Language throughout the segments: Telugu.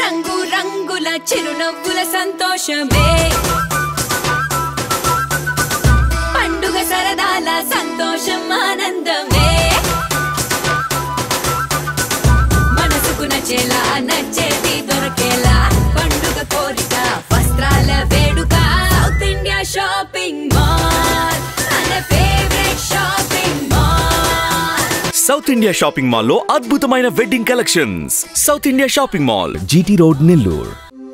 రంగు రంగుల చిరునవ్వుల సంతోషమే పండుగ సరదాల సంతోషం ఆనందమే మనసుకు నచ్చేలా నచ్చేది దొరకేలా పండుగ కోరిక వస్త్రాల వేడుక సౌత్ ఇండియా షాపింగ్ మాల్ మన favourite shopping mall South India shopping mall లో అద్భుతమైన wedding collections South India shopping mall GT road Nellore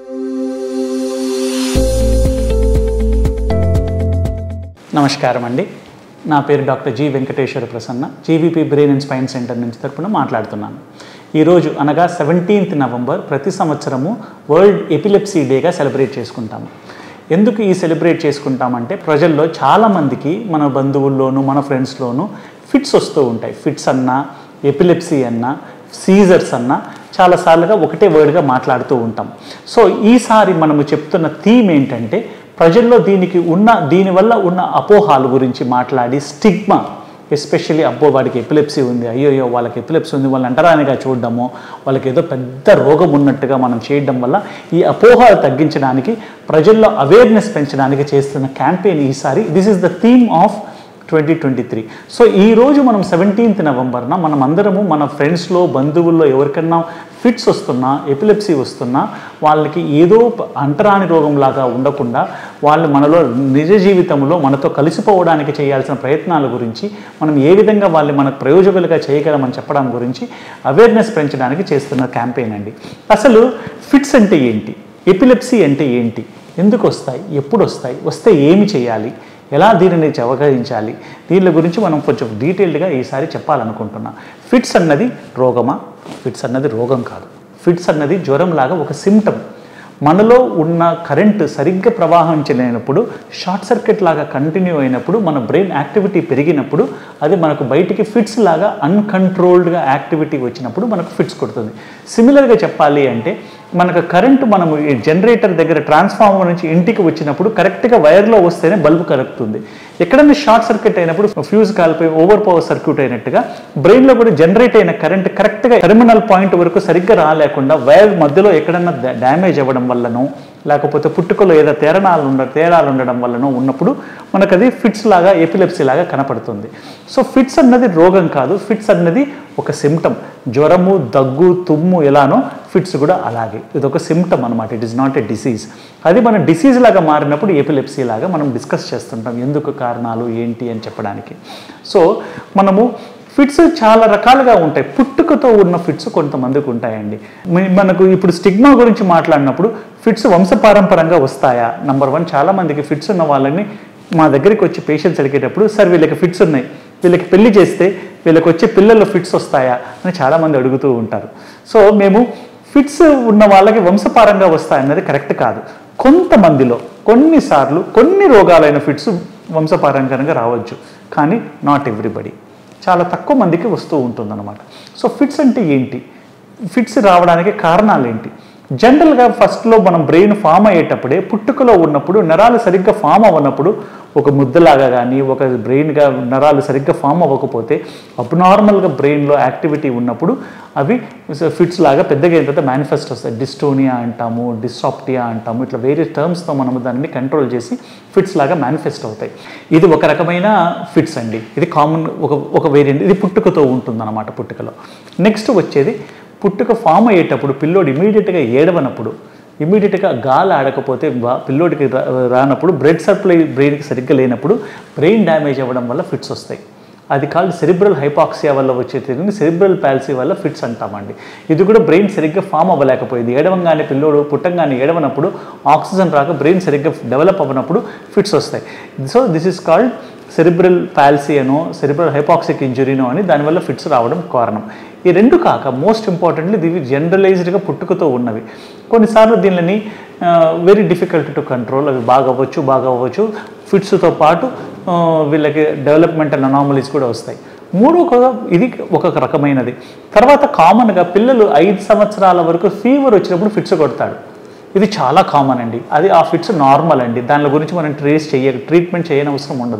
నమస్కారం అండి నా పేరు doctor G Venkateswara Prasanna GVP brain and spine centre నుంచి తరపున మాట్లాడుతున్నాను ఈరోజు అనగా సెవెంటీన్త్ నవంబర్ ప్రతి సంవత్సరము వరల్డ్ ఎపిలెప్సీ డేగా సెలబ్రేట్ చేసుకుంటాము ఎందుకు ఈ సెలబ్రేట్ చేసుకుంటామంటే ప్రజల్లో చాలామందికి మన బంధువుల్లోనూ మన ఫ్రెండ్స్లోనూ ఫిట్స్ వస్తూ ఉంటాయి ఫిట్స్ అన్నా ఎపిలెప్సీ అన్నా సీజర్స్ అన్నా చాలాసార్లుగా ఒకటే వర్డ్గా మాట్లాడుతూ ఉంటాం సో ఈసారి మనము చెప్తున్న థీమ్ ఏంటంటే ప్రజల్లో దీనికి ఉన్న దీనివల్ల ఉన్న అపోహాల గురించి మాట్లాడి స్టిగ్మా ఎస్పెషల్లీ అబ్బో వాడికి ఎపిలెప్సీ ఉంది అయ్యోయ్యో వాళ్ళకి ఎపిలెప్సీ ఉంది వాళ్ళని అంటరానిగా చూడడము వాళ్ళకి ఏదో పెద్ద రోగం ఉన్నట్టుగా మనం చేయడం వల్ల ఈ అపోహాలు తగ్గించడానికి ప్రజల్లో అవేర్నెస్ పెంచడానికి చేస్తున్న క్యాంపెయిన్ ఈసారి this is the theme of twenty twenty three so ఈ రోజు మనం సెవెంటీన్త్ నవంబర్న మనం అందరము మన ఫ్రెండ్స్లో బంధువుల్లో ఎవరికన్నా ఫిట్స్ వస్తున్నా ఎపిలెప్సీ వస్తున్నా వాళ్ళకి ఏదో ప- అంటరాని రోగంలాగా ఉండకుండా వాళ్ళు మనలో నిజ జీవితంలో మనతో కలిసిపోవడానికి చేయాల్సిన ప్రయత్నాల గురించి మనం ఏ విధంగా వాళ్ళు మనకు ప్రయోజకులుగా చేయగలమని చెప్పడం గురించి అవేర్నెస్ పెంచడానికి చేస్తున్న క్యాంపెయిన్ అండి అసలు ఫిట్స్ అంటే ఏంటి ఎపిలెప్సీ అంటే ఏంటి ఎందుకు వస్తాయి ఎప్పుడు వస్తాయి వస్తే ఏమి చేయాలి ఎలా దీనిని అవగహించాలి దీని గురించి మనం కొంచెం డీటెయిల్డ్గా ఈసారి చెప్పాలనుకుంటున్నా ఫిట్స్ అన్నది రోగమా ఫిట్స్ అన్నది రోగం కాదు ఫిట్స్ అన్నది జ్వరంలాగా ఒక సిమ్టమ్ మనలో ఉన్న కరెంట్ సరిగ్గా ప్రవాహించలేనప్పుడు షార్ట్ సర్క్యూట్ లాగా కంటిన్యూ అయినప్పుడు మన బ్రెయిన్ యాక్టివిటీ పెరిగినప్పుడు అది మనకు బయటికి ఫిట్స్ లాగా అన్కంట్రోల్డ్గా యాక్టివిటీ వచ్చినప్పుడు మనకు ఫిట్స్ కొడుతుంది సిమిలర్గా చెప్పాలి అంటే మనకు కరెంటు మనము ఈ జనరేటర్ దగ్గర ట్రాన్స్ఫార్మర్ నుంచి ఇంటికి వచ్చినప్పుడు కరెక్ట్గా వైర్లో వస్తేనే బల్బు కలుగుతుంది ఎక్కడైనా షార్ట్ సర్క్యూట్ అయినప్పుడు ఫ్యూజ్ కాలిపోయి ఓవర్ పవర్ సర్క్యూట్ అయినట్టుగా బ్రెయిన్లో కూడా జనరేట్ అయిన కరెంట్ కరెక్ట్గా టెర్మినల్ పాయింట్ వరకు సరిగ్గా రాలేకుండా వైర్ మధ్యలో ఎక్కడన్నా డ్యామేజ్ అవ్వడం వల్లనో లేకపోతే పుట్టుకలో ఏదో తేరణాలు ఉండ తేడాలు ఉండడం వల్లనో ఉన్నప్పుడు మనకు అది ఫిట్స్ లాగా ఎపిలెప్సీ లాగా కనపడుతుంది సో ఫిట్స్ అన్నది రోగం కాదు ఫిట్స్ అన్నది ఒక సిమ్టమ్ జ్వరము దగ్గు తుమ్ము ఎలానో ఫిట్స్ కూడా అలాగే ఇది ఒక సిమ్టమ్ అనమాట it is not a disease అది మన డిసీజ్ లాగా మారినప్పుడు ఎపిలెప్సీ లాగా మనం డిస్కస్ చేస్తుంటాం ఎందుకు కారణాలు ఏంటి అని చెప్పడానికి సో మనము ఫిట్స్ చాలా రకాలుగా ఉంటాయి పుట్టుకతో ఉన్న ఫిట్స్ కొంతమందికి ఉంటాయండి మ- మనకు ఇప్పుడు స్టిగ్మా గురించి మాట్లాడినప్పుడు ఫిట్స్ వంశపారంపరంగా వస్తాయా నంబర్ వన్ చాలా మందికి ఫిట్స్ ఉన్న వాళ్ళని మా దగ్గరికి వచ్చి పేషెంట్స్ అడిగేటప్పుడు సార్ వీళ్ళకి ఫిట్స్ ఉన్నాయి వీళ్ళకి పెళ్లి చేస్తే వీళ్ళకి వచ్చే పిల్లల్లో ఫిట్స్ వస్తాయా అని చాలామంది అడుగుతూ ఉంటారు సో మేము ఫిట్స్ ఉన్న వాళ్ళకి వంశపారంగా వస్తాయన్నది కరెక్ట్ కాదు కొంతమందిలో కొన్నిసార్లు కొన్ని రోగాలైన ఫిట్స్ వంశపారంగా రావచ్చు కానీ నాట్ ఎవ్రీబడి చాలా తక్కువ మందికి వస్తూ ఉంటుందన్నమాట సో ఫిట్స్ అంటే ఏంటి ఫిట్స్ రావడానికి కారణాలు ఏంటి జనరల్గా ఫస్ట్లో మనం బ్రెయిన్ ఫామ్ అయ్యేటప్పుడే పుట్టుకలో ఉన్నప్పుడు నరాలు సరిగ్గా ఫామ్ అవ్వనప్పుడు ఒక ముద్దలాగా కానీ ఒక బ్రెయిన్గా నరాలు సరిగ్గా ఫామ్ అవ్వకపోతే అబ్నార్మల్గా బ్రెయిన్లో యాక్టివిటీ ఉన్నప్పుడు అవి ఫిట్స్ లాగా పెద్దగా అయిన తర్వాత మేనిఫెస్ట్ వస్తాయి డిస్టోనియా అంటాము డిస్టాప్టియా అంటాము ఇట్లా వేరే టర్మ్స్తో మనము దాన్ని కంట్రోల్ చేసి ఫిట్స్ లాగా మేనిఫెస్ట్ అవుతాయి ఇది ఒక రకమైన ఫిట్స్ అండి ఇది కామన్ ఒక ఒక వేరియంట్ ఇది పుట్టుకతో ఉంటుందన్నమాట పుట్టుకలో నెక్స్ట్ వచ్చేది పుట్టుక ఫామ్ అయ్యేటప్పుడు పిల్లోడు ఇమీడియట్గా ఏడవనప్పుడు ఇమీడియట్గా గాలి ఆడకపోతే బా- పిల్లోడికి రా- రానప్పుడు బ్లడ్ సప్లై బ్రెయిన్కి సరిగ్గా లేనప్పుడు బ్రెయిన్ డ్యామేజ్ అవ్వడం వల్ల ఫిట్స్ వస్తాయి అది కాల్డ్ సెరిబ్రల్ హైపాక్సియా వల్ల వచ్చే తెలియని సెరిబ్రల్ పాలసీ వల్ల ఫిట్స్ అంటామండి ఇది కూడా బ్రెయిన్ సరిగ్గా ఫామ్ అవ్వలేకపోయింది ఏడవంగానే పిల్లోడు పుట్టంగానే ఏడవనప్పుడు ఆక్సిజన్ రాక బ్రెయిన్ సరిగ్గా డెవలప్ అవ్వనప్పుడు ఫిట్స్ వస్తాయి so this is called cerebral palsy అనో సెరిబ్రల్ హైపాక్సిక్ ఇంజురీనో అని దానివల్ల ఫిట్స్ రావడం కారణం ఈ రెండు కాక మోస్ట్ ఇంపార్టెంట్లీ ఇవి జనరలైజ్డ్గా పుట్టుకతో ఉన్నవి కొన్నిసార్లు దీనిని వెరీ డిఫికల్ట్ టు కంట్రోల్ అవి బాగా అవ్వచ్చు బాగా అవ్వచ్చు ఫిట్స్తో పాటు ఆ, వీళ్ళకి డెవలప్మెంటల్ అనామలీస్ కూడా వస్తాయి మూడో ఒక ఇది ఒక రకమైనది తర్వాత కామన్గా పిల్లలు ఐదు సంవత్సరాల వరకు ఫీవర్ వచ్చినప్పుడు ఫిట్స్ కొడతాడు ఇది చాలా కామన్ అండి అది ఆ ఫిట్స్ నార్మల్ అండి దాని గురించి మనం ట్రేస్ చేయ ట్రీట్మెంట్ చేయనవసరం ఉండదు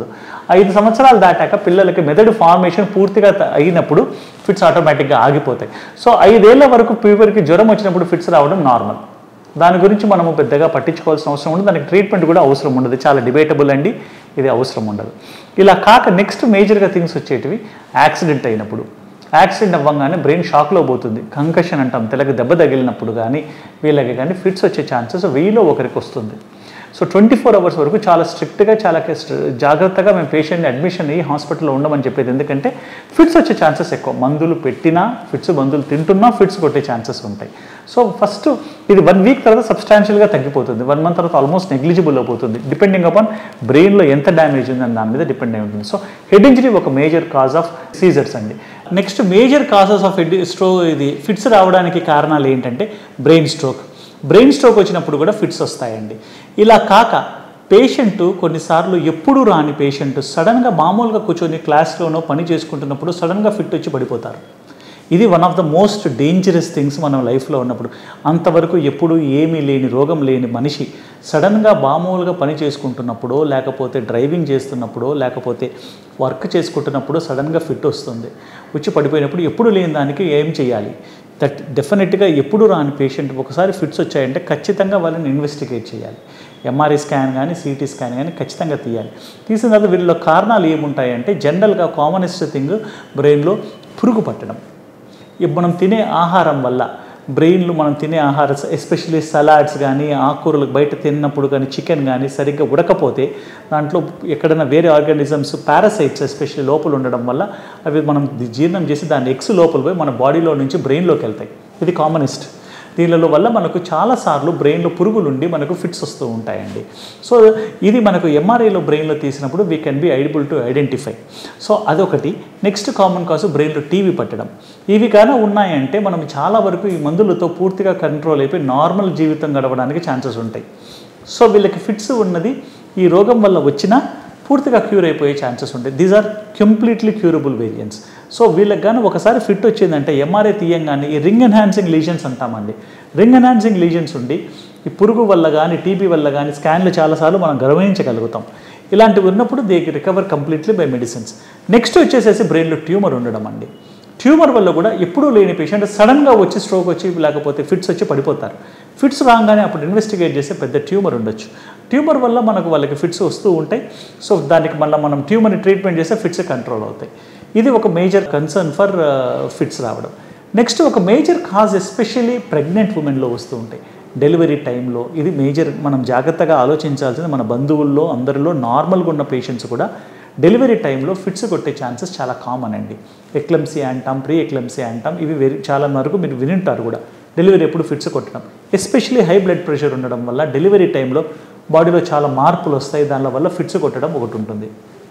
ఐదు సంవత్సరాలు దాటాక పిల్లలకి మెదడు ఫార్మేషన్ పూర్తిగా త- అయినప్పుడు ఫిట్స్ ఆటోమేటిక్గా ఆగిపోతాయి సో ఐదేళ్ల వరకు పీపుల్కి జ్వరం వచ్చినప్పుడు ఫిట్స్ రావడం నార్మల్ దాని గురించి మనము పెద్దగా పట్టించుకోవాల్సిన అవసరం ఉండదు దానికి ట్రీట్మెంట్ కూడా అవసరం ఉండదు చాలా డిబేటబుల్ అండి ఇది అవసరం ఉండదు ఇలా కాక నెక్స్ట్ మేజర్గా థింగ్స్ వచ్చేటివి యాక్సిడెంట్ అయినప్పుడు యాక్సిడెంట్ అవ్వగానే బ్రెయిన్ షాక్లో పోతుంది కంకషన్ అంటాం తెలకి దెబ్బ తగిలినప్పుడు కానీ వీళ్ళకి కానీ ఫిట్స్ వచ్చే ఛాన్సెస్ వెయ్యిలో ఒకరికి వస్తుంది సో ట్వంటీ ఫోర్ అవర్స్ వరకు చాలా స్ట్రిక్ట్గా చాలా కెస్ట్- జాగ్రత్తగా మేము పేషెంట్ని అడ్మిషన్ అయ్యి హాస్పిటల్లో ఉండమని చెప్పేది ఎందుకంటే ఫిట్స్ వచ్చే ఛాన్సెస్ ఎక్కువ మందులు పెట్టినా ఫిట్స్ మందులు తింటున్నా ఫిట్స్ కొట్టే ఛాన్సెస్ ఉంటాయి సో ఫస్ట్ ఇది వన్ వీక్ తర్వాత సబ్స్టాన్షియల్గా తగ్గిపోతుంది వన్ మంత్ తర్వాత ఆల్మోస్ట్ నెగ్లిజిబుల్ అయిపోతుంది డిపెండింగ్ అపాన్ బ్రెయిన్లో ఎంత డ్యామేజ్ ఉందని దాని మీద డిపెండ్ అయి ఉంటుంది సో హెడ్ ఇంజరీ ఒక మేజర్ కాజ్ ఆఫ్ సీజర్స్ అండి next major causes of head stroke ఇది ఫిట్స్ రావడానికి కారణాలు ఏంటంటే బ్రెయిన్ స్ట్రోక్ బ్రెయిన్ స్ట్రోక్ వచ్చినప్పుడు కూడా ఫిట్స్ వస్తాయండి ఇలా కాక పేషెంట్ కొన్నిసార్లు ఎప్పుడు రాని పేషెంట్ సడన్గా మామూలుగా కూర్చొని క్లాస్లోనో పని చేసుకుంటున్నప్పుడు సడన్గా ఫిట్ వచ్చి పడిపోతారు ఇది one of the most dangerous things మనం లైఫ్లో ఉన్నప్పుడు అంతవరకు ఎప్పుడు ఏమీ లేని రోగం లేని మనిషి సడన్గా మామూలుగా పని చేసుకుంటున్నప్పుడో లేకపోతే డ్రైవింగ్ చేస్తున్నప్పుడో లేకపోతే వర్క్ చేసుకుంటున్నప్పుడు సడన్గా ఫిట్ వస్తుంది వచ్చి పడిపోయినప్పుడు ఎప్పుడు లేని దానికి ఏం చేయాలి దట్ డెఫినెట్గా ఎప్పుడు రాని పేషెంట్ ఒకసారి ఫిట్స్ వచ్చాయంటే ఖచ్చితంగా వాళ్ళని ఇన్వెస్టిగేట్ చేయాలి ఎంఆర్ఐ స్కాన్ కానీ సిటీ స్కాన్ కానీ ఖచ్చితంగా తీయాలి తీసిన తర్వాత వీళ్ళలో కారణాలు ఏముంటాయంటే జనరల్గా కామనెస్ట్ థింగ్ బ్రెయిన్లో పురుగు పట్టడం ఇప్పుడు మనం తినే ఆహారం వల్ల బ్రెయిన్లో మనం తినే ఆహార ఎస్పెషల్లీ సలాడ్స్ కానీ ఆకుకూరలు బయట తిన్నప్పుడు కానీ చికెన్ కానీ సరిగ్గా ఉడకపోతే దాంట్లో ఎక్కడైనా వేరే ఆర్గానిజమ్స్ పారాసైట్స్ ఎస్పెషల్లీ లోపల ఉండడం వల్ల అవి మనం జీర్ణం చేసి దాని ఎక్స్ లోపల పోయి మన బాడీలో నుంచి బ్రెయిన్లోకి వెళ్తాయి ఇది కామనిస్ట్ దీనిలో వల్ల మనకు చాలాసార్లు బ్రెయిన్లో పురుగులు ఉండి మనకు ఫిట్స్ వస్తూ ఉంటాయండి సో ఇది మనకు ఎంఆర్ఐలో బ్రెయిన్లో తీసినప్పుడు we can be able to identify so అదొకటి నెక్స్ట్ కామన్ కాజ్ బ్రెయిన్లో టీవీ పట్టడం ఇవి కానీ ఉన్నాయంటే మనం చాలా వరకు ఈ మందులతో పూర్తిగా కంట్రోల్ అయిపోయి నార్మల్ జీవితం గడపడానికి ఛాన్సెస్ ఉంటాయి సో వీళ్ళకి ఫిట్స్ ఉన్నది ఈ రోగం వల్ల వచ్చినా పూర్తిగా క్యూర్ అయిపోయే ఛాన్సెస్ ఉంటాయి these are completely curable variants so వీళ్ళకి కానీ ఒకసారి ఫిట్ వచ్చిందంటే ఎంఆర్ఐ తీయంగానే ఈ రింగ్ ఎన్హాన్సింగ్ లీజన్స్ అంటామండి రింగ్ ఎన్హాన్సింగ్ లీజన్స్ ఉండి ఈ పురుగు వల్ల కానీ టీబీ వల్ల కానీ స్కాన్లు చాలాసార్లు మనం గమనించగలుగుతాం ఇలాంటివి ఉన్నప్పుడు they recover completely by medicines next వచ్చేసేసి బ్రెయిన్లో ట్యూమర్ ఉండడం అండి ట్యూమర్ వల్ల కూడా ఎప్పుడూ లేని పేషెంట్ సడన్గా వచ్చి స్ట్రోక్ వచ్చి లేకపోతే ఫిట్స్ వచ్చి పడిపోతారు ఫిట్స్ రాగానే అప్పుడు ఇన్వెస్టిగేట్ చేస్తే పెద్ద ట్యూమర్ ఉండొచ్చు ట్యూమర్ వల్ల మనకు వాళ్ళకి ఫిట్స్ వస్తూ ఉంటాయి సో దానికి మళ్ళీ మనం ట్యూమర్ని ట్రీట్మెంట్ చేస్తే ఫిట్స్ కంట్రోల్ అవుతాయి ఇది ఒక మేజర్ కన్సర్న్ ఫర్ ఫిట్స్ రావడం నెక్స్ట్ ఒక మేజర్ కాజ్ ఎస్పెషల్లీ ప్రెగ్నెంట్ ఉమెన్లో వస్తూ ఉంటాయి డెలివరీ టైంలో ఇది మేజర్ మనం జాగ్రత్తగా ఆలోచించాల్సింది మన బంధువుల్లో అందరిలో నార్మల్గా ఉన్న పేషెంట్స్ కూడా డెలివరీ టైంలో ఫిట్స్ కొట్టే ఛాన్సెస్ చాలా కామన్ అండి ఎక్లెమ్సీ అంటాం ప్రీ ఎక్లెమ్సీ అంటాం ఇవి వెరీ చాలా వరకు మీరు వినింటారు కూడా డెలివరీ ఎప్పుడు ఫిట్స్ కొట్టడం ఎస్పెషల్లీ హై బ్లడ్ ప్రెషర్ ఉండడం వల్ల డెలివరీ టైంలో బాడీలో చాలా మార్పులు వస్తాయి దాని వల్ల ఫిట్స్ కొట్టడం ఒకటి ఉంటుంది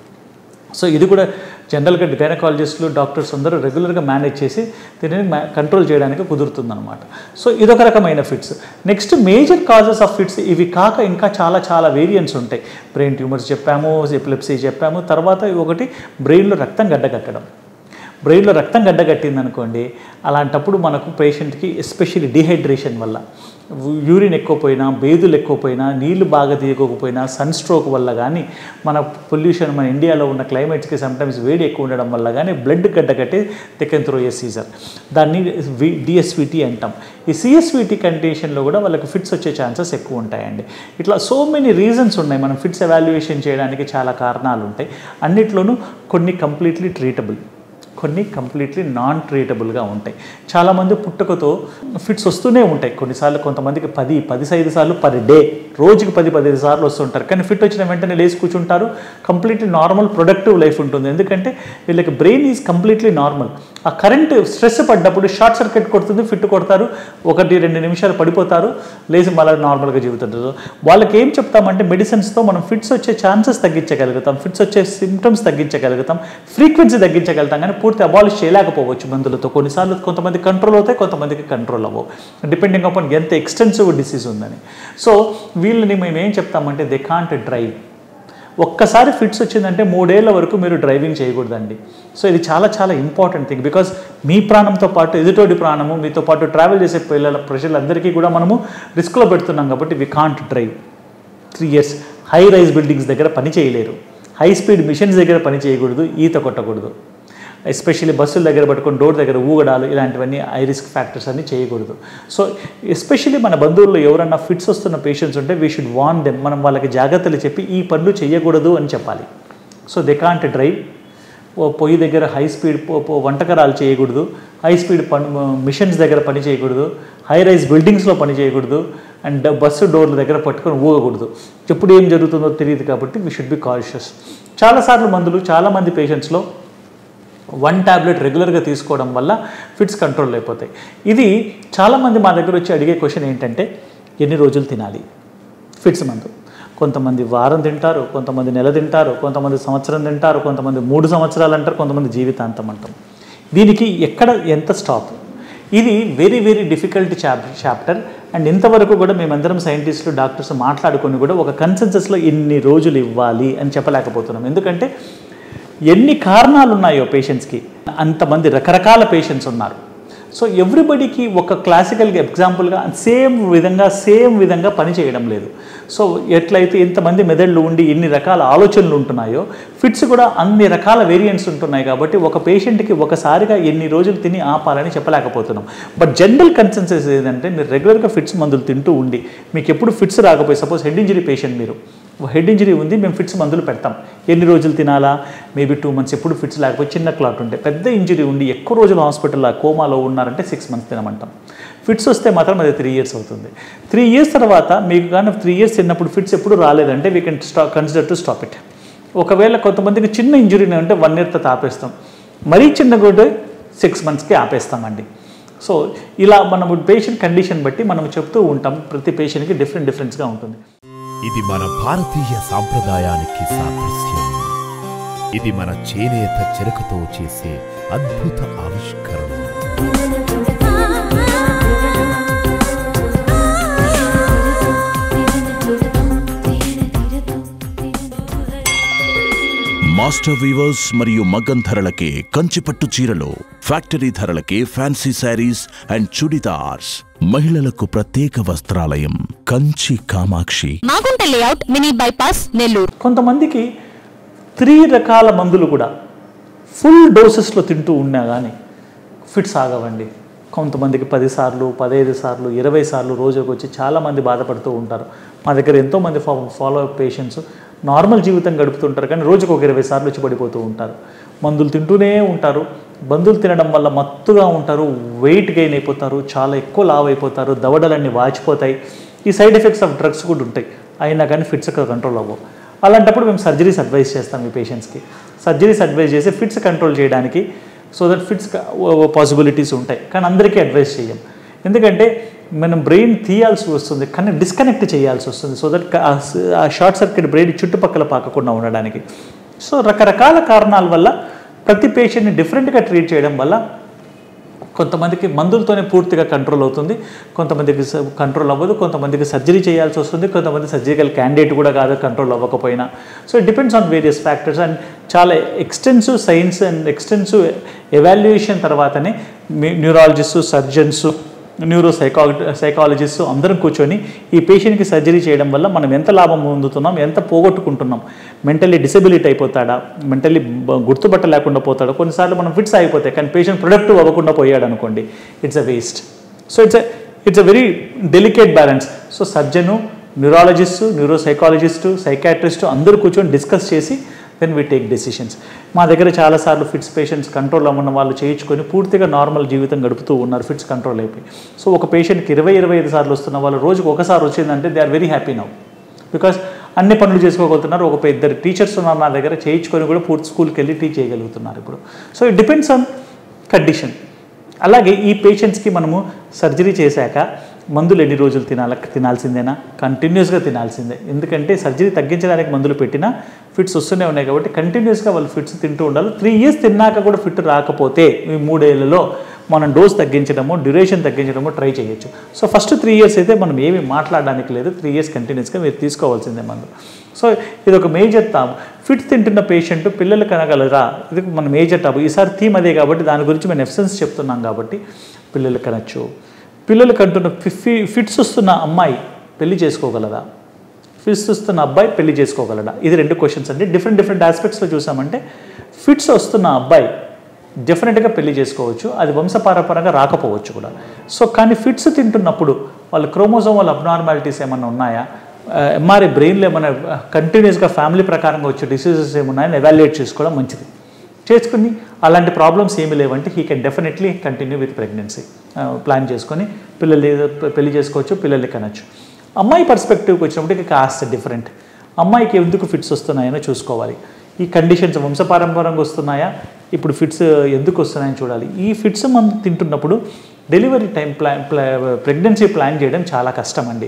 సో ఇది కూడా జనరల్గా గైనకాలజిస్టులు డాక్టర్స్ అందరూ రెగ్యులర్గా మేనేజ్ చేసి దీనిని మా- కంట్రోల్ చేయడానికి కుదురుతుందన్నమాట సో ఇదొక రకమైన fits next major causes of fits ఇవి కాక ఇంకా చాలా చాలా వేరియంట్స్ ఉంటాయి బ్రెయిన్ ట్యూమర్స్ చెప్పాము ఎపిలెప్సీ చెప్పాము తర్వాత ఒకటి బ్రెయిన్లో రక్తం గడ్డగట్టడం బ్రెయిన్లో రక్తం గడ్డగట్టింది అనుకోండి అలాంటప్పుడు మనకు పేషెంట్కి ఎస్పెషల్లీ డిహైడ్రేషన్ వల్ల యూరిన్ ఎక్కువపోయినా బేదులు ఎక్కువపోయినా నీళ్లు బాగా తీయకపోయినా సన్ స్ట్రోక్ వల్ల కానీ మన పొల్యూషన్ మన ఇండియాలో ఉన్న క్లైమేట్స్కి సమ్టైమ్స్ వేడి ఎక్కువ ఉండడం వల్ల కానీ బ్లడ్ గడ్డగట్టి తెకెన్ త్రో ఏ సీజర్ దాన్ని డిఎస్విటి అంటాం ఈ సిఎస్విటి కండిషన్లో కూడా వాళ్ళకి ఫిట్స్ వచ్చే ఛాన్సెస్ ఎక్కువ ఉంటాయండి ఇట్లా సో మెనీ రీజన్స్ ఉన్నాయి మనం ఫిట్స్ ఎవాల్యుయేషన్ చేయడానికి చాలా కారణాలు ఉంటాయి అన్నిట్లోనూ కొన్ని కంప్లీట్లీ ట్రీటబుల్ కొన్ని కంప్లీట్లీ నాన్ ట్రీటబుల్గా ఉంటాయి చాలామంది పుట్టుకతో ఫిట్స్ వస్తూనే ఉంటాయి కొన్నిసార్లు కొంతమందికి పది పది ఐదు సార్లు పర్ డే రోజుకి పది పదిహేను సార్లు వస్తుంటారు కానీ ఫిట్ వచ్చిన వెంటనే లేచి కూర్చుంటారు కంప్లీట్లీ నార్మల్ ప్రొడక్టివ్ లైఫ్ ఉంటుంది ఎందుకంటే వీళ్ళకి బ్రెయిన్ ఈజ్ కంప్లీట్లీ నార్మల్ ఆ కరెంట్ స్ట్రెస్ పడ్డప్పుడు షార్ట్ సర్క్యూట్ కొడుతుంది ఫిట్ కొడతారు ఒకటి రెండు నిమిషాలు పడిపోతారు లేచి మళ్ళీ నార్మల్గా జీవితారు వాళ్ళకి ఏం చెప్తామంటే మెడిసిన్స్తో మనం ఫిట్స్ వచ్చే ఛాన్సెస్ తగ్గించగలుగుతాం ఫిట్స్ వచ్చే సిమ్టమ్స్ తగ్గించగలుగుతాం ఫ్రీక్వెన్సీ తగ్గించగలుగుతాం కానీ పూర్తి అబాలిష్ చేయలేకపోవచ్చు మందులతో కొన్నిసార్లు కొంతమంది కంట్రోల్ అవుతాయి కొంతమందికి కంట్రోల్ అవ్వవు డిపెండింగ్ అపాన్ ఎంత ఎక్స్టెన్సివ్ డిసీజ్ ఉందని సో వీళ్ళని మేము ఏం చెప్తామంటే దే కాంట్ డ్రైవ్ ఒక్కసారి ఫిట్స్ వచ్చిందంటే మూడేళ్ల వరకు మీరు డ్రైవింగ్ చేయకూడదండి సో ఇది చాలా చాలా ఇంపార్టెంట్ థింగ్ బికాస్ మీ ప్రాణంతో పాటు ఎదుటోడి ప్రాణము మీతో పాటు ట్రావెల్ చేసే పిల్లల ప్రజలందరికీ కూడా మనము రిస్క్లో పెడుతున్నాం కాబట్టి we can't drive three years high rise buildings దగ్గర పని చేయలేరు హై స్పీడ్ మిషన్స్ దగ్గర పని చేయకూడదు ఈత కొట్టకూడదు ఎస్పెషల్లీ బస్సుల దగ్గర పట్టుకొని డోర్ దగ్గర ఊగడాలు ఇలాంటివన్నీ హై రిస్క్ ఫ్యాక్టర్స్ అన్ని చేయకూడదు సో ఎస్పెషల్లీ మన బంధువుల్లో ఎవరన్నా ఫిట్స్ వస్తున్న పేషెంట్స్ ఉంటే వీ షుడ్ వార్న్ దెమ్ మనం వాళ్ళకి జాగ్రత్తలు చెప్పి ఈ పనులు చేయకూడదు అని చెప్పాలి సో దే కాంట్ డ్రైవ్ ఓ పొయ్యి దగ్గర హై స్పీడ్ వంటకరాలు చేయకూడదు హై స్పీడ్ పని మిషన్స్ దగ్గర పని చేయకూడదు హై రైజ్ బిల్డింగ్స్లో పని చేయకూడదు అండ్ బస్సు డోర్ల దగ్గర పట్టుకొని ఊగకూడదు ఎప్పుడు ఏం జరుగుతుందో తెలియదు కాబట్టి వీ షుడ్ బి కాన్షియస్ చాలాసార్లు మందులు చాలామంది పేషెంట్స్లో వన్ ట్యాబ్లెట్ రెగ్యులర్గా తీసుకోవడం వల్ల ఫిట్స్ కంట్రోల్ అయిపోతాయి ఇది చాలామంది మా దగ్గర వచ్చి అడిగే క్వశ్చన్ ఏంటంటే ఎన్ని రోజులు తినాలి ఫిట్స్ మందు కొంతమంది వారం తింటారు కొంతమంది నెల తింటారు కొంతమంది సంవత్సరం తింటారు కొంతమంది మూడు సంవత్సరాలు అంటారు కొంతమంది జీవితాంతం అంటాం దీనికి ఎక్కడ ఎంత స్టాప్ ఇది very very difficult chap chapter and ఇంతవరకు కూడా మేమందరం సైంటిస్టులు డాక్టర్స్ మాట్లాడుకొని కూడా ఒక కన్సెన్సస్లో ఇన్ని రోజులు ఇవ్వాలి అని చెప్పలేకపోతున్నాం ఎందుకంటే ఎన్ని కారణాలు ఉన్నాయో పేషెంట్స్కి అంతమంది రకరకాల పేషెంట్స్ ఉన్నారు సో ఎవ్రీబడికి ఒక క్లాసికల్ ఎగ్జాంపుల్గా సేమ్ విధంగా సేమ్ విధంగా పని చేయడం లేదు సో ఎట్లయితే ఇంతమంది మెదళ్ళు ఉండి ఎన్ని రకాల ఆలోచనలు ఉంటున్నాయో ఫిట్స్ కూడా అన్ని రకాల వేరియంట్స్ ఉంటున్నాయి కాబట్టి ఒక పేషెంట్కి ఒకసారిగా ఎన్ని రోజులు తిని ఆపాలని చెప్పలేకపోతున్నాం బట్ జనరల్ కన్సెన్సెస్ ఏంటంటే మీరు రెగ్యులర్గా ఫిట్స్ మందులు తింటూ ఉండి మీకు ఎప్పుడు ఫిట్స్ రాకపోయి సపోజ్ హెడ్ ఇంజరీ పేషెంట్ మీరు హెడ్ ఇంజరీ ఉంది మేము ఫిట్స్ మందులు పెడతాం ఎన్ని రోజులు తినాలా మేబీ టూ మంత్స్ ఎప్పుడు ఫిట్స్ లేకపోతే చిన్న క్లాట్ ఉంటే పెద్ద ఇంజరీ ఉండి ఎక్కువ రోజులు హాస్పిటల్లో కోమాలో ఉన్నారంటే సిక్స్ మంత్స్ తినమంటాం ఫిట్స్ వస్తే మాత్రం అది త్రీ ఇయర్స్ అవుతుంది త్రీ ఇయర్స్ తర్వాత మీకు కానీ త్రీ ఇయర్స్ తిన్నప్పుడు ఫిట్స్ ఎప్పుడు రాలేదంటే we can sta consider to stop it ఒకవేళ కొంతమందికి చిన్న ఇంజరీ అంటే వన్ ఇయర్ తర్వాత ఆపేస్తాం మరీ చిన్న కూడా సిక్స్ మంత్స్కి ఆపేస్తామండి సో ఇలా మనం పేషెంట్ కండిషన్ బట్టి మనం చెప్తూ ఉంటాం ప్రతి పేషెంట్కి డిఫరెంట్ డిఫరెన్స్గా ఉంటుంది ఇది మన భారతీయ సాంప్రదాయానికి సాదృశ్యం ఇది మన చేనేత చెరకుతో చేసే అద్భుత ఆవిష్కరణ మాస్టర్ వీవర్స్ మరియు మగ్గం ధరలకే కంచిపట్టు చీరలు ఫ్యాక్టరీ ధరలకే ఫ్యాన్సీ శారీస్ అండ్ చుడిదార్స్ మహిళలకు ప్రత్యేక వస్త్రాలయం Kanchi Kamakshi Magunta layout mini bypass Nellore కొంతమందికి త్రీ రకాల మందులు కూడా ఫుల్ డోసెస్లో తింటూ ఉన్నా కానీ ఫిట్స్ ఆగవండి కొంతమందికి పది సార్లు పదహైదు సార్లు ఇరవై సార్లు రోజుకు వచ్చి చాలామంది బాధపడుతూ ఉంటారు మా దగ్గర ఎంతోమంది ఫా ఫాలో అప్ పేషెంట్స్ నార్మల్ జీవితం గడుపుతుంటారు కానీ రోజుకు ఒక ఇరవై సార్లు వచ్చి పడిపోతూ ఉంటారు మందులు తింటూనే ఉంటారు మందులు తినడం వల్ల మత్తుగా ఉంటారు వెయిట్ గెయిన్ అయిపోతారు చాలా ఎక్కువ లావ్ అయిపోతారు దవడలన్నీ వాచిపోతాయి ఈ సైడ్ ఎఫెక్ట్స్ ఆఫ్ డ్రగ్స్ కూడా ఉంటాయి అయినా కానీ ఫిట్స్ కంట్రోల్ అవ్వవు అలాంటప్పుడు మేము సర్జరీస్ అడ్వైస్ చేస్తాం ఈ పేషెంట్స్కి సర్జరీస్ అడ్వైస్ చేసి ఫిట్స్ కంట్రోల్ చేయడానికి సో దట్ ఫిట్స్ పాసిబిలిటీస్ ఉంటాయి కానీ అందరికీ అడ్వైస్ చేయం ఎందుకంటే మనం బ్రెయిన్ తీయాల్సి వస్తుంది కానీ డిస్కనెక్ట్ చేయాల్సి వస్తుంది సో దట్ ఆ షార్ట్ సర్క్యూట్ బ్రెయిన్ చుట్టుపక్కల పాకకుండా ఉండడానికి సో రకరకాల కారణాల వల్ల ప్రతి పేషెంట్ని డిఫరెంట్గా ట్రీట్ చేయడం వల్ల కొంతమందికి మందులతోనే పూర్తిగా కంట్రోల్ అవుతుంది కొంతమందికి కంట్రోల్ అవ్వదు కొంతమందికి సర్జరీ చేయాల్సి వస్తుంది కొంతమంది సర్జికల్ క్యాండిడేట్ కూడా కాదు కంట్రోల్ అవ్వకపోయినా so it depends on various factors and చాలా extensive science and extensive evaluation తర్వాతనే neurologist surgeons neuro psycho psychologist అందరం కూర్చొని ఈ పేషెంట్కి సర్జరీ చేయడం వల్ల మనం ఎంత లాభం పొందుతున్నాం ఎంత పోగొట్టుకుంటున్నాం మెంటల్లీ డిసెబిలిటీ అయిపోతాడా మెంటల్లీ గుర్తుపట్ట లేకుండా పోతాడా కొన్నిసార్లు మనం ఫిట్స్ అయిపోతాయి కానీ పేషెంట్ ప్రొడక్టివ్ అవ్వకుండా పోయాడు అనుకోండి it's a waste so it's it's a very delicate balance so surgeon neurologist neuro psychologist psychiatrist అందరూ కూర్చొని డిస్కస్ చేసి దెన్ వీ టేక్ డెసిషన్స్ మా దగ్గర చాలాసార్లు ఫిట్స్ పేషెంట్స్ కంట్రోల్ అవ్వన్న వాళ్ళు చేయించుకొని పూర్తిగా నార్మల్ జీవితం గడుపుతూ ఉన్నారు ఫిట్స్ కంట్రోల్ అయిపోయి సో ఒక పేషెంట్కి ఇరవై ఇరవై ఐదు సార్లు వస్తున్న వాళ్ళు రోజుకు ఒకసారి వచ్చిందంటే they are very happy now because అన్ని పనులు చేసుకోగలుగుతున్నారు ఒక ఇద్దరు టీచర్స్ ఉన్నారు నా దగ్గర చేయించుకొని కూడా పూర్తి స్కూల్కి వెళ్ళి టీచ్ చేయగలుగుతున్నారు ఇప్పుడు so it depends on condition అలాగే ఈ పేషెంట్స్కి మనము సర్జరీ చేశాక మందులు ఎన్ని రోజులు తినాల తినాల్సిందేనా కంటిన్యూస్గా తినాల్సిందే ఎందుకంటే సర్జరీ తగ్గించడానికి మందులు పెట్టినా ఫిట్స్ వస్తూనే ఉన్నాయి కాబట్టి కంటిన్యూస్గా వాళ్ళు ఫిట్స్ తింటూ ఉండాలి త్రీ ఇయర్స్ తిన్నాక కూడా ఫిట్ రాకపోతే ఈ మూడేళ్లలో మనం డోస్ తగ్గించడము డ్యూరేషన్ తగ్గించడము ట్రై చేయొచ్చు సో ఫస్ట్ త్రీ ఇయర్స్ అయితే మనం ఏమీ మాట్లాడడానికి లేదు త్రీ ఇయర్స్ కంటిన్యూస్గా మీరు తీసుకోవాల్సిందే మందు సో ఇది ఒక మేజర్ తాము ఫిట్ తింటున్న పేషెంట్ పిల్లలు కనగలరా ఇది మన మేజర్ టాబు ఈసారి థీమ్ అదే కాబట్టి దాని గురించి మేము ఎఫ్సెన్స్ చెప్తున్నాం కాబట్టి పిల్లలు కనొచ్చు పిల్లలు కంటున్న ఫి ఫిట్స్ వస్తున్న అమ్మాయి పెళ్లి చేసుకోగలదా ఫిట్స్ వస్తున్న అబ్బాయి పెళ్లి చేసుకోగలడా ఇది రెండు క్వశ్చన్స్ అండి డిఫరెంట్ డిఫరెంట్ ఆస్పెక్ట్స్లో చూసామంటే ఫిట్స్ వస్తున్న అబ్బాయి డెఫినెట్గా పెళ్లి చేసుకోవచ్చు అది వంశపారపరంగా రాకపోవచ్చు కూడా సో కానీ ఫిట్స్ తింటున్నప్పుడు వాళ్ళ క్రోమోజోమల్ అబ్నార్మాలిటీస్ ఏమైనా ఉన్నాయా ఎంఆర్ఐ బ్రెయిన్లో ఏమైనా కంటిన్యూస్గా ఫ్యామిలీ ప్రకారంగా వచ్చే డిసీజెస్ ఏమున్నాయని ఎవాల్యుయేట్ చేసుకోవడం మంచిది చేసుకుని అలాంటి ప్రాబ్లమ్స్ ఏమీ లేవంటే he can definitely continue with pregnancy plan చేసుకొని పిల్లలు పెళ్లి చేసుకోవచ్చు పిల్లల్ని కనొచ్చు అమ్మాయి పర్స్పెక్టివ్కి వచ్చినప్పటికి కాస్త డిఫరెంట్ అమ్మాయికి ఎందుకు ఫిట్స్ వస్తున్నాయో చూసుకోవాలి ఈ కండిషన్స్ వంశపారంపరంగా వస్తున్నాయా ఇప్పుడు ఫిట్స్ ఎందుకు వస్తున్నాయని చూడాలి ఈ ఫిట్స్ మనం తింటున్నప్పుడు delivery time plan pregnancy plan చేయడం చాలా కష్టం అండి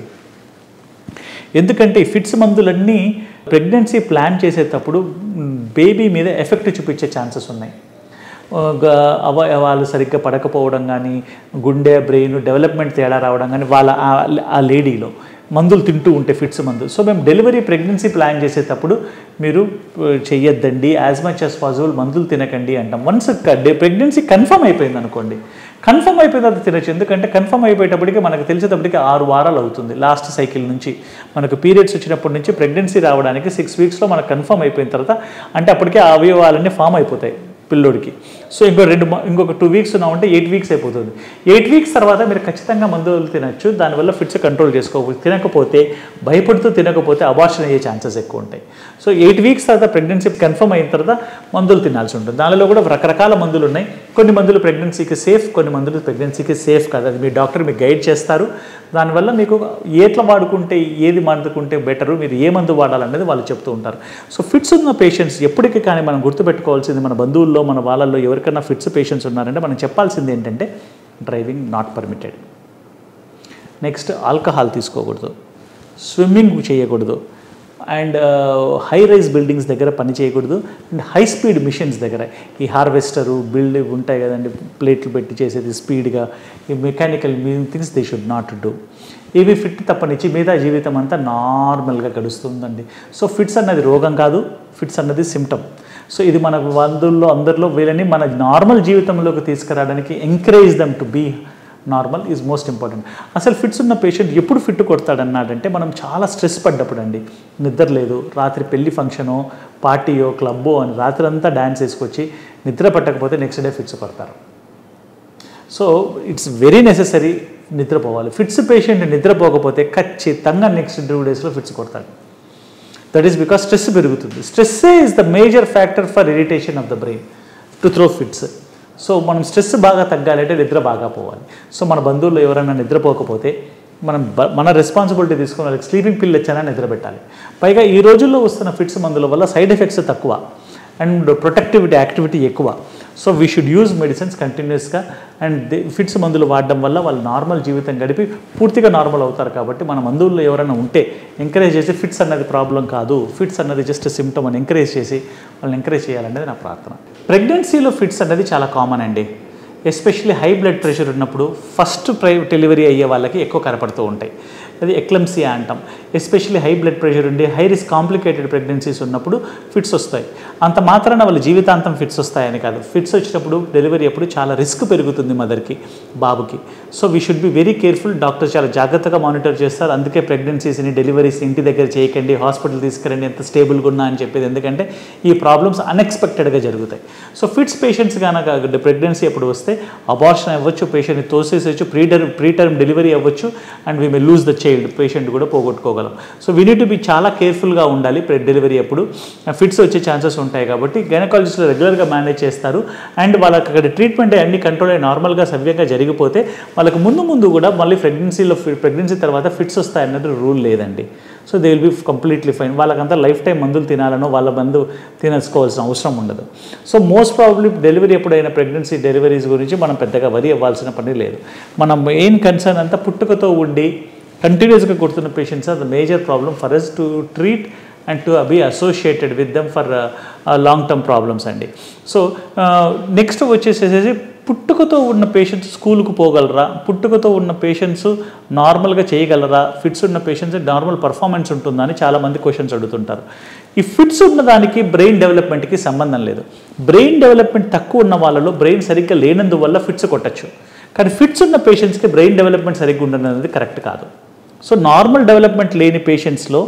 ఎందుకంటే ఈ ఫిట్స్ మందులన్నీ ప్రెగ్నెన్సీ ప్లాన్ చేసేటప్పుడు బేబీ మీద ఎఫెక్ట్ చూపించే ఛాన్సెస్ ఉన్నాయి గ- అవయవాలు సరిగ్గా పడకపోవడం కానీ గుండె బ్రెయిన్ డెవలప్మెంట్ తేడా రావడం కానీ వాళ్ళ ఆ- ఆ లేడీలో మందులు తింటూ ఉంటే ఫిట్స్ మందు సో మేము డెలివరీ ప్రెగ్నెన్సీ ప్లాన్ చేసేటప్పుడు మీరు ఆ, చెయ్యొద్దండి యాజ్ మచ్ యాజ్ పాసిబుల్ మందులు తినకండి అంటాం వన్స్ ప్రెగ్నెన్సీ కన్ఫర్మ్ అయిపోయింది అనుకోండి కన్ఫర్మ్ అయిపోయిన తర్వాత తినచ్చు ఎందుకంటే కన్ఫర్మ్ అయిపోయేటప్పటికి మనకు తెలిసేటప్పటికి ఆరు వారాలు అవుతుంది లాస్ట్ సైకిల్ నుంచి మనకు పీరియడ్స్ వచ్చినప్పటి నుంచి ప్రెగ్నెన్సీ రావడానికి సిక్స్ వీక్స్లో మనకు కన్ఫర్మ్ అయిపోయిన తర్వాత అంటే అప్పటికే ఆ అవయవాలన్నీ ఫామ్ అయిపోతాయి పిల్లోడికి సో ఇంకో రెండు మ- ఇంకొక టూ వీక్స్ ఉన్నామంటే ఎయిట్ వీక్స్ అయిపోతుంది ఎయిట్ వీక్స్ తర్వాత మీరు ఖచ్చితంగా మందులు తినచ్చు దానివల్ల ఫిట్స్ కంట్రోల్ చేసుకోవచ్చు తినకపోతే భయపడుతూ తినకపోతే అబార్షన్ అయ్యే ఛాన్సెస్ ఎక్కువ ఉంటాయి సో ఎయిట్ వీక్స్ తర్వాత ప్రెగ్నెన్సీ కన్ఫర్మ్ అయిన తర్వాత మందులు తినాల్సి ఉంటుంది దానిలో కూడా రకరకాల మందులు ఉన్నాయి కొన్ని మందులు ప్రెగ్నెన్సీకి సేఫ్ కొన్ని మందులు ప్రెగ్నెన్సీకి సేఫ్ కాదు అది మీ డాక్టర్ మీకు గైడ్ చేస్తారు దానివల్ల మీకు ఏట్లా వాడుకుంటే ఏది వాడుకుంటే బెటరు మీరు ఏ మందు వాడాలనేది వాళ్ళు చెప్తూ ఉంటారు సో ఫిట్స్ ఉన్న పేషెంట్స్ ఎప్పటికీ కానీ మనం గుర్తుపెట్టుకోవాల్సింది మన బంధువుల్లో మన వాళ్ళల్లో ఎవరికైనా ఫిట్స్ పేషెంట్స్ ఉన్నారంటే మనం చెప్పాల్సింది ఏంటంటే driving not permitted next alcohol తీసుకోకూడదు స్విమ్మింగ్ చేయకూడదు అండ్ హై రైజ్ బిల్డింగ్స్ దగ్గర పని చేయకూడదు అండ్ హై స్పీడ్ మిషన్స్ దగ్గర ఈ హార్వెస్టరు బిల్డ్ ఉంటాయి కదండి ప్లేట్లు పెట్టి చేసేది స్పీడ్గా ఈ mechanical things they should not do ఇవి ఫిట్ తప్పనిచ్చి మిగతా జీవితం అంతా నార్మల్గా గడుస్తుందండి సో ఫిట్స్ అన్నది రోగం కాదు ఫిట్స్ అన్నది సిమ్టమ్ సో ఇది మన వందుల్లో అందరిలో వీళ్ళని మన నార్మల్ జీవితంలోకి తీసుకురావడానికి encourage them to be normal is most important అసలు ఫిట్స్ ఉన్న పేషెంట్ ఎప్పుడు ఫిట్ కొడతాడన్నాడంటే మనం చాలా స్ట్రెస్ పడ్డప్పుడు అండి నిద్ర లేదు రాత్రి పెళ్లి ఫంక్షనో పార్టీయో క్లబ్బో అని రాత్రి అంతా డ్యాన్స్ వేసుకొచ్చి నిద్ర పట్టకపోతే నెక్స్ట్ డే ఫిట్స్ కొడతారు సో ఇట్స్ వెరీ నెససరీ నిద్రపోవాలి ఫిట్స్ పేషెంట్ నిద్రపోకపోతే ఖచ్చితంగా నెక్స్ట్ టూ డేస్లో ఫిట్స్ కొడతాడు దట్ ఈస్ బికాస్ స్ట్రెస్ పెరుగుతుంది స్ట్రెస్సే is the major factor for irritation of the brain to throw fits so మనం స్ట్రెస్ బాగా తగ్గాలంటే నిద్ర బాగా పోవాలి సో మన బంధువులు ఎవరైనా నిద్రపోకపోతే మనం బ- మన రెస్పాన్సిబిలిటీ తీసుకుని వాళ్ళకి స్లీపింగ్ పిల్ ఇచ్చానా నిద్ర పెట్టాలి పైగా ఈ రోజుల్లో వస్తున్న ఫిట్స్ మందుల వల్ల సైడ్ ఎఫెక్ట్స్ తక్కువ అండ్ ప్రొటెక్టివిటీ యాక్టివిటీ ఎక్కువ so we should use medicines కంటిన్యూస్గా అండ్ ఫిట్స్ మందులు వాడడం వల్ల వాళ్ళు నార్మల్ జీవితం గడిపి పూర్తిగా నార్మల్ అవుతారు కాబట్టి మన మందుల్లో ఎవరైనా ఉంటే ఎంకరేజ్ చేసి ఫిట్స్ అన్నది ప్రాబ్లం కాదు ఫిట్స్ అన్నది జస్ట్ సిమ్టమ్ అని ఎంకరేజ్ చేసి వాళ్ళని ఎంకరేజ్ చేయాలనేది నా ప్రార్థన ప్రెగ్నెన్సీలో ఫిట్స్ అనేది చాలా కామన్ అండి ఎస్పెషల్లీ హై బ్లడ్ ప్రెషర్ ఉన్నప్పుడు ఫస్ట్ ప్రై డెలివరీ అయ్యే వాళ్ళకి ఎక్కువ కనపడుతూ ఉంటాయి అది ఎక్లమ్సియా అంటాం ఎస్పెషల్లీ హై బ్లడ్ ప్రెషర్ ఉండి హై రిస్క్ కాంప్లికేటెడ్ ప్రెగ్నెన్సీస్ ఉన్నప్పుడు ఫిట్స్ వస్తాయి అంత మాత్రాన వాళ్ళ జీవితాంతం ఫిట్స్ వస్తాయని కాదు ఫిట్స్ వచ్చినప్పుడు డెలివరీ అప్పుడు చాలా రిస్క్ పెరుగుతుంది మదర్కి బాబుకి so we should be very careful doctor చాలా జాగ్రత్తగా మానిటర్ చేస్తారు అందుకే ప్రెగ్నెన్సీస్ని డెలివరీస్ ఇంటి దగ్గర చేయకండి హాస్పిటల్ తీసుకురండి ఎంత స్టేబుల్గా ఉన్నా అని చెప్పేది ఎందుకంటే ఈ ప్రాబ్లమ్స్ అన్ఎక్స్పెక్టెడ్గా జరుగుతాయి సో ఫిట్స్ పేషెంట్స్ కనుక ప్రెగ్నెన్సీ ఎప్పుడు వస్తే అబార్షన్ అవ్వచ్చు పేషెంట్ని తోసేసేయచ్చు pre term pre term delivery అవ్వచ్చు and we may lose the child patient కూడా పోగొట్టుకోగలం so we need to be చాలా కేర్ఫుల్గా ఉండాలి ప్రె డెలివరీ అప్పుడు ఫిట్స్ వచ్చే ఛాన్సెస్ ఉంటాయి కాబట్టి గైనకాలజిస్టులు రెగ్యులర్గా మేనేజ్ చేస్తారు అండ్ వాళ్ళకి అక్కడ ట్రీట్మెంట్ అన్ని కంట్రోల్ అయ్యి నార్మల్గా సవ్యంగా జరిగిపోతే వాళ్ళకి ముందు ముందు కూడా మళ్ళీ ప్రెగ్నెన్సీలో ప్రెగ్నెన్సీ తర్వాత ఫిట్స్ వస్తాయి అన్నది రూల్ లేదండి so they will be completely fine వాళ్ళకంతా లైఫ్ టైం మందులు తినాలనో వాళ్ళ మందు తినేసుకోవాల్సిన అవసరం ఉండదు సో మోస్ట్ ప్రాబ్లీ డెలివరీ ఎప్పుడైనా ప్రెగ్నెన్సీ డెలివరీస్ గురించి మనం పెద్దగా వరి అవ్వాల్సిన పని లేదు మన మెయిన్ కన్సర్న్ అంతా పుట్టుకతో ఉండి కంటిన్యూస్గా కొడుతున్న patients are the major problem for us to treat and to be associated with them for long term problems అండి సో నెక్స్ట్ వచ్చేసేసి పుట్టుకతో ఉన్న పేషెంట్స్ స్కూల్కి పోగలరా పుట్టుకతో ఉన్న పేషెంట్స్ నార్మల్గా చేయగలరా ఫిట్స్ ఉన్న పేషెంట్స్ నార్మల్ పర్ఫార్మెన్స్ ఉంటుందా అని చాలామంది క్వశ్చన్స్ అడుగుతుంటారు ఈ ఫిట్స్ ఉన్న దానికి బ్రెయిన్ డెవలప్మెంట్కి సంబంధం లేదు బ్రెయిన్ డెవలప్మెంట్ తక్కువ ఉన్న వాళ్ళలో బ్రెయిన్ సరిగ్గా లేనందువల్ల ఫిట్స్ కొట్టచ్చు కానీ ఫిట్స్ ఉన్న పేషెంట్స్కి బ్రెయిన్ డెవలప్మెంట్ సరిగ్గా ఉండడం అనేది కరెక్ట్ కాదు సో నార్మల్ డెవలప్మెంట్ లేని పేషెంట్స్లో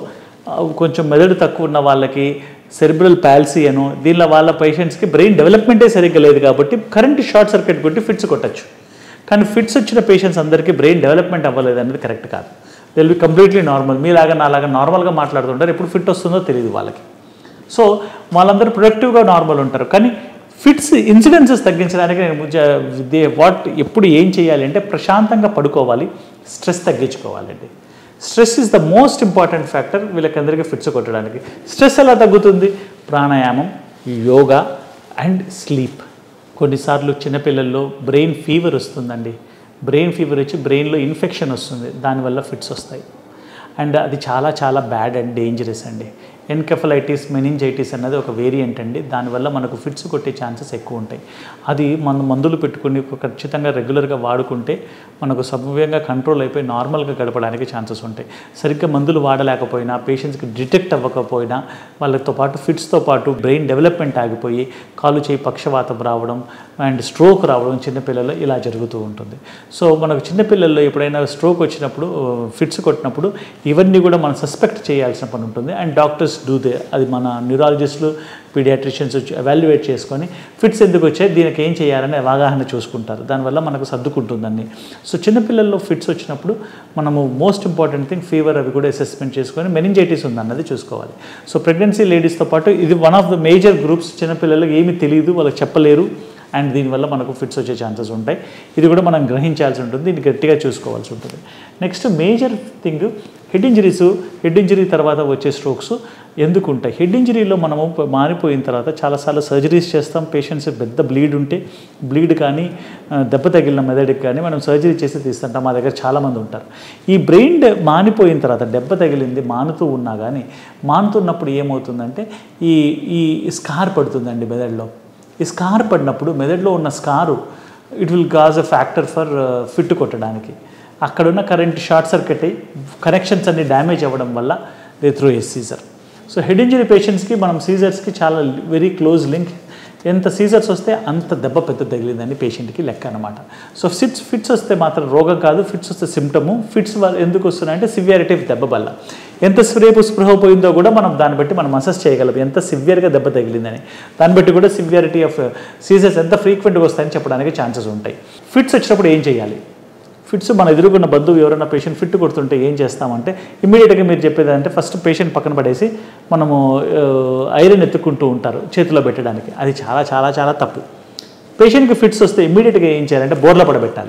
ఆ, కొంచెం మెదడు తక్కువ ఉన్న వాళ్ళకి సెరిబ్రల్ పాలసీ అను దీనిలో వాళ్ళ పేషెంట్స్కి బ్రెయిన్ డెవలప్మెంటే సరిగ్గా లేదు కాబట్టి కరెంట్ షార్ట్ సర్క్యూట్ కొట్టి ఫిట్స్ కొట్టచ్చు కానీ ఫిట్స్ వచ్చిన పేషెంట్స్ అందరికీ బ్రెయిన్ డెవలప్మెంట్ అవ్వలేదు అనేది కరెక్ట్ కాదు దిల్ బి కంప్లీట్లీ నార్మల్ మీలాగా నాలాగా నార్మల్గా మాట్లాడుతుంటారు ఎప్పుడు ఫిట్ వస్తుందో తెలియదు వాళ్ళకి సో వాళ్ళందరూ ప్రొడక్టివ్గా నార్మల్ ఉంటారు కానీ ఫిట్స్ ఇన్సిడెన్సెస్ తగ్గించడానికి నేను దే వాట్ ఎప్పుడు ఏం చేయాలి అంటే ప్రశాంతంగా పడుకోవాలి స్ట్రెస్ తగ్గించుకోవాలండి stress is the most important factor వీళ్ళకందరికీ ఫిట్స్ కొట్టడానికి స్ట్రెస్ ఎలా తగ్గుతుంది ప్రాణాయామం యోగా అండ్ స్లీప్ కొన్నిసార్లు చిన్నపిల్లల్లో బ్రెయిన్ ఫీవర్ వస్తుందండి బ్రెయిన్ ఫీవర్ వచ్చి బ్రెయిన్లో ఇన్ఫెక్షన్ వస్తుంది దానివల్ల ఫిట్స్ వస్తాయి అండ్ అది చాలా చాలా బ్యాడ్ అండ్ డేంజరస్ అండి ఎన్కెఫలైటిస్ మెనింజైటిస్ అన్నది ఒక వేరియంట్ అండి దానివల్ల మనకు ఫిట్స్ కొట్టే ఛాన్సెస్ ఎక్కువ ఉంటాయి అది మన మందులు పెట్టుకుని ఖచ్చితంగా రెగ్యులర్గా వాడుకుంటే మనకు సవ్యంగా కంట్రోల్ అయిపోయి నార్మల్గా గడపడానికి ఛాన్సెస్ ఉంటాయి సరిగ్గా మందులు వాడలేకపోయినా పేషెంట్స్కి డిటెక్ట్ అవ్వకపోయినా వాళ్ళతో పాటు ఫిట్స్తో పాటు బ్రెయిన్ డెవలప్మెంట్ ఆగిపోయి కాలు చేయి పక్షవాతం రావడం అండ్ స్ట్రోక్ రావడం చిన్నపిల్లల్లో ఇలా జరుగుతూ ఉంటుంది సో మనకు చిన్నపిల్లల్లో ఎప్పుడైనా స్ట్రోక్ వచ్చినప్పుడు ఫిట్స్ కొట్టినప్పుడు ఇవన్నీ కూడా మనం సస్పెక్ట్ చేయాల్సిన పని ఉంటుంది అండ్ డాక్టర్స్ డూ దే అది మన న్యూరాలజిస్టులు పీడియాట్రిషియన్స్ వచ్చి ఎవాల్యుయేట్ చేసుకొని ఫిట్స్ ఎందుకు వచ్చాయి దీనికి ఏం చేయాలని అవగాహన చూసుకుంటారు దానివల్ల మనకు సర్దుకుంటుందండి సో చిన్నపిల్లల్లో ఫిట్స్ వచ్చినప్పుడు మనము మోస్ట్ ఇంపార్టెంట్ థింగ్ ఫీవర్ అవి కూడా అసెస్మెంట్ చేసుకొని మెనింజైటిస్ ఉందన్నది చూసుకోవాలి సో ప్రెగ్నెన్సీ లేడీస్తో పాటు ఇది one of the major groups చిన్నపిల్లలకు ఏమీ తెలియదు వాళ్ళకి చెప్పలేరు అండ్ దీనివల్ల మనకు ఫిట్స్ వచ్చే ఛాన్సెస్ ఉంటాయి ఇది కూడా మనం గ్రహించాల్సి ఉంటుంది దీన్ని గట్టిగా చూసుకోవాల్సి ఉంటుంది next major thing head injuries head injury తర్వాత వచ్చే స్ట్రోక్స్ ఎందుకు ఉంటాయి హెడ్ ఇంజరీలో మనము మారిపోయిన తర్వాత చాలాసార్లు సర్జరీస్ చేస్తాం పేషెంట్స్ పెద్ద బ్లీడ్ ఉంటే బ్లీడ్ కానీ ఆ, దెబ్బ తగిలిన మెదడుకి కానీ మనం సర్జరీ చేసి తీస్తుంటాం మా దగ్గర చాలామంది ఉంటారు ఈ బ్రెయిన్ డె- మానిపోయిన తర్వాత దెబ్బ తగిలింది మానుతూ ఉన్నా కానీ మానుతున్నప్పుడు ఏమవుతుందంటే ఈ ఈ స్కార్ పడుతుందండి మెదడులో ఈ స్కార్ పడినప్పుడు మెదడులో ఉన్న scar it will cause a factor for fit కొట్టడానికి అక్కడున్న కరెంట్ షార్ట్ సర్క్యూట్ అయ్యి కనెక్షన్స్ అన్ని డ్యామేజ్ అవ్వడం వల్ల they through a seizure so head injury పేషెంట్స్కి మనం సీజర్స్కి చాలా వెరీ క్లోజ్ లింక్ ఎంత సీజర్స్ వస్తే అంత దెబ్బ పెద్ద తగిలిందని పేషెంట్కి లెక్క అనమాట సో ఫిట్స్ ఫిట్స్ వస్తే మాత్రం రోగం కాదు ఫిట్స్ వస్తే సిమ్టము ఫిట్స్ వల్ల ఎందుకు వస్తున్నాయంటే సివియారిటీ ఆఫ్ దెబ్బ వల్ల ఎంత రేపు స్పృహ పోయిందో కూడా మనం దాన్ని బట్టి మనం అసెస్ చేయగలం ఎంత సివియర్గా దెబ్బ తగిలిందని దాన్ని బట్టి కూడా సివియారిటీ ఆఫ్ సీజర్స్ ఎంత ఫ్రీక్వెంట్గా వస్తాయని చెప్పడానికి ఛాన్సెస్ ఉంటాయి ఫిట్స్ వచ్చినప్పుడు ఏం చేయాలి ఫిట్స్ మన ఎదురుకున్న బంధువు ఎవరైనా పేషెంట్ ఫిట్ కొడుతుంటే ఏం చేస్తామంటే ఇమ్మీడియట్గా మీరు చెప్పేది అంటే ఫస్ట్ పేషెంట్ పక్కన పడేసి మనము ఆ, ఐరన్ ఎత్తుకుంటూ ఉంటారు చేతిలో పెట్టడానికి అది చాలా చాలా చాలా తప్పు పేషెంట్కి ఫిట్స్ వస్తే ఇమ్మీడియట్గా ఏం చేయాలంటే బోర్ల పడబెట్టాలి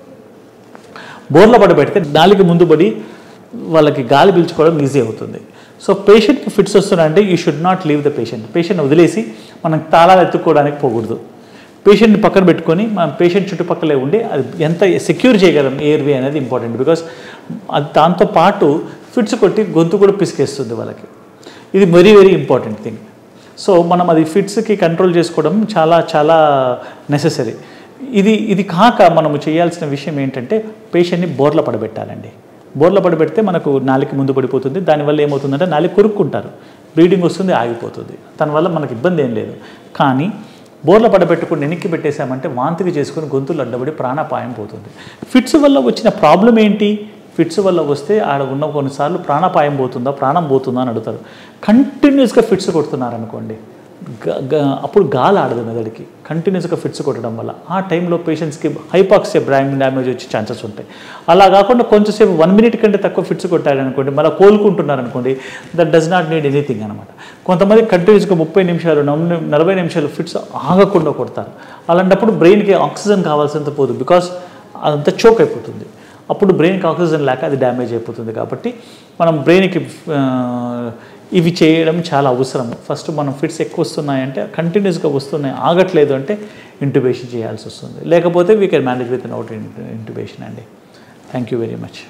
బోర్ల పడబెడితే నాలుగు ముందు పడి వాళ్ళకి గాలి పీల్చుకోవడం ఈజీ అవుతుంది సో పేషెంట్కి ఫిట్స్ వస్తున్నాయంటే you should not leave the patient patient వదిలేసి మనం తాళాలు ఎత్తుకోవడానికి పోకూడదు పేషెంట్ని పక్కన పెట్టుకొని మనం పేషెంట్ చుట్టుపక్కలే ఉండి అది ఎంత సెక్యూర్ చేయగలం ఎయిర్వే అనేది ఇంపార్టెంట్ బికాస్ అది దాంతో పాటు ఫిట్స్ కొట్టి గొంతు కూడా పిసికేస్తుంది వాళ్ళకి ఇది very very important thing so మనం అది ఫిట్స్కి కంట్రోల్ చేసుకోవడం చాలా చాలా నెససరీ ఇది ఇది కాక మనము చేయాల్సిన విషయం ఏంటంటే పేషెంట్ని బోర్ల పడబెట్టాలండి బోర్ల పడబెడితే మనకు నాలిక ముందు పడిపోతుంది దానివల్ల ఏమవుతుందంటే నాలిక కొరుక్కుంటారు బ్లీడింగ్ వస్తుంది ఆగిపోతుంది దానివల్ల మనకి ఇబ్బంది ఏం లేదు కానీ బోర్ల పడబెట్టుకుని వెనక్కి పెట్టేశామంటే వాంతికి చేసుకుని గొంతులు అడ్డబడి ప్రాణాపాయం పోతుంది ఫిట్స్ వల్ల వచ్చిన ప్రాబ్లం ఏంటి ఫిట్స్ వల్ల వస్తే ఆడ ఉన్న కొన్నిసార్లు ప్రాణాపాయం పోతుందా ప్రాణం పోతుందా అని అడుగుతారు కంటిన్యూస్గా ఫిట్స్ కొడుతున్నారు అనుకోండి గ- గ- అప్పుడు గాలి ఆడదు మెదడుకి కంటిన్యూస్గా ఫిట్స్ కొట్టడం వల్ల ఆ టైంలో పేషెంట్స్కి హైపాక్సియా బ్రైన్ డ్యామేజ్ వచ్చే ఛాన్సెస్ ఉంటాయి అలా కాకుండా కొంచెంసేపు వన్ మినిట్ కంటే తక్కువ ఫిట్స్ కొట్టారనుకోండి మళ్ళీ కోలుకుంటున్నారు అనుకోండి that does not need anything అనమాట కొంతమంది కంటిన్యూస్గా ముప్పై నిమిషాలు నమ్- నలభై నిమిషాలు ఫిట్స్ ఆగకుండా కొడతారు అలాంటప్పుడు బ్రెయిన్కి ఆక్సిజన్ కావాల్సినంత పోదు బికాస్ అదంతా చోక్ అయిపోతుంది అప్పుడు బ్రెయిన్కి ఆక్సిజన్ లేక అది డ్యామేజ్ అయిపోతుంది కాబట్టి మనం బ్రెయిన్కి ఆ, ఇవి చేయడం చాలా అవసరం ఫస్ట్ మనం ఫిట్స్ ఎక్కువ వస్తున్నాయంటే కంటిన్యూస్గా వస్తున్నాయి ఆగట్లేదు అంటే ఇంట్యుబేషన్ చేయాల్సి వస్తుంది లేకపోతే we can manage without intubation అండి థ్యాంక్ యూ వెరీ మచ్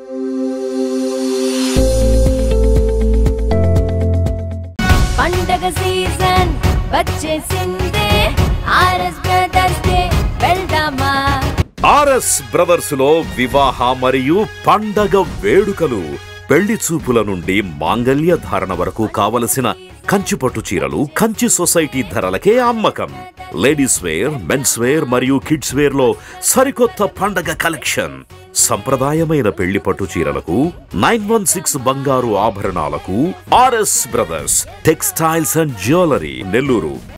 పండగ సీజన్ వచ్చేసిందే ఆర్ఎస్ బ్రదర్స్ డే వెళ్దామా ఆర్ఎస్ బ్రదర్స్ లో వివాహ మరియు పండగ వేడుకలు పెళ్లి చూపుల నుండి మాంగల్య ధారణ వరకు కావలసిన కంచిపట్టు చీరలు కంచి సొసైటీ ధరలకే అమ్మకం లేడీస్ వేర్ మెన్స్ వేర్ మరియు కిడ్స్ వేర్ లో సరికొత్త పండగ కలెక్షన్ సంప్రదాయమైన పెళ్లి పట్టు చీరలకు నైన్ వన్ సిక్స్ బంగారు ఆభరణాలకు RS brothers textiles and jewellery Nellore